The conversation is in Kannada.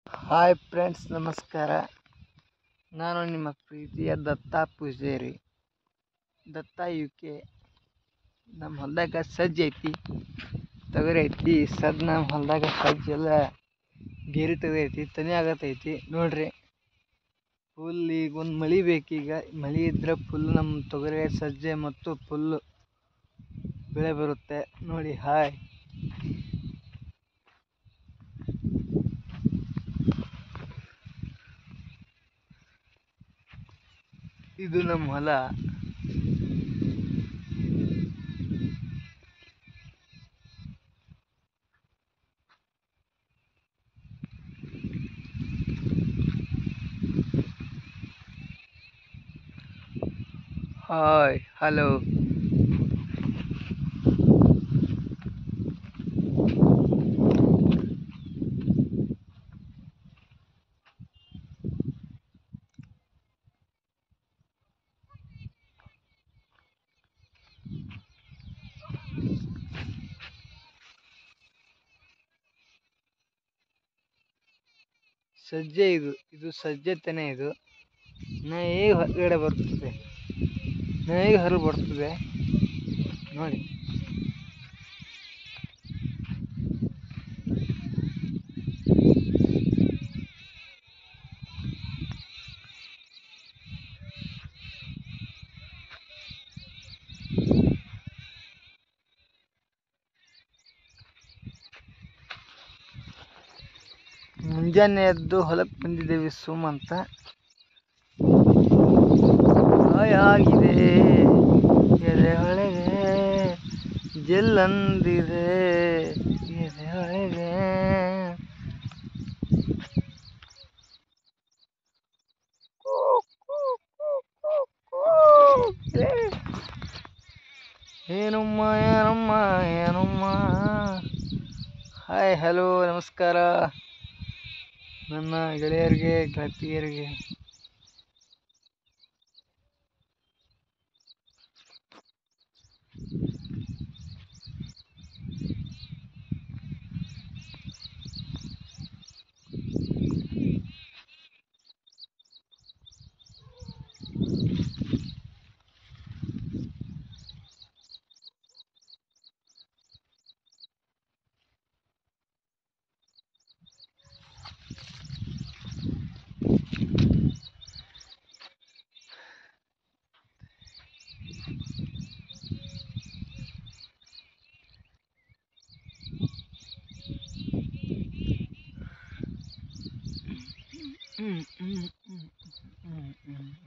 ಹಾಯ್ ಫ್ರೆಂಡ್ಸ್ ನಮಸ್ಕಾರ ನಾನು ನಿಮ್ಮ ಪ್ರೀತಿಯ ದತ್ತಾ ಪೂಜಾರಿ ದತ್ತಾ ಯು ಕೆ ನಮ್ಮ ಹೊಲ್ದಾಗ ಸಜ್ಜಿ ಐತಿ ತೊಗರಿ ಐತಿ ಸದ್ ನಮ್ಮ ಹೊಲ್ದಾಗ ಸಜ್ಜಿ ಎಲ್ಲ ಗೇರಿ ತೆಗ್ದೈತಿ ತನಿ ಆಗತೈತಿ ನೋಡ್ರಿ ಫುಲ್ ಈಗ ಒಂದು ಮಳೆ ಬೇಕೀಗ ಮಳೆ ಇದ್ರೆ ಫುಲ್ ನಮ್ಮ ತೊಗರಿ ಸಜ್ಜೆ ಮತ್ತು ಫುಲ್ಲು ಬೆಳೆ ಬರುತ್ತೆ ನೋಡಿ ಹಾಯ್ ಇದು ನಮ್ಮ ಹೊಲ ಹಾಯ್ ಹಲೋ ಸಜ್ಜೆ ಇದು ಇದು ಸಜ್ಜೆ ತೆನೆ ಇದು ನಾ ಹೇಗೆ ಹೊರಗಡೆ ಬರ್ತದೆ ನಾ ಹೇಗೆ ಹೊರಗೆ ಬರ್ತದೆ ನೋಡಿ ಮುಂಜಾನೆ ಎದ್ದು ಹೊಲಕ್ಕೆ ಬಂದಿದ್ದೇವೆ ಸುಮ್ ಅಂತ ಆಗಿದೆ ಎದೆ ಒಳಗೆ ಜಲ್ಲಂದಿದೆ ಎದೆ ಒಳಗೆ ಏನಮ್ಮ ಏನಮ್ಮ ಏನಮ್ಮ ಹಾಯ್ ಹಲೋ ನಮಸ್ಕಾರ ನನ್ನ ಗೆಳೆಯರಿಗೆ ಗೆಳತಿಯರಿಗೆ ಹ್ಮ್, ಹ್ಮ್, ಹ್ಮ್, ಹ್ಮ್, ಹ್ಮ್.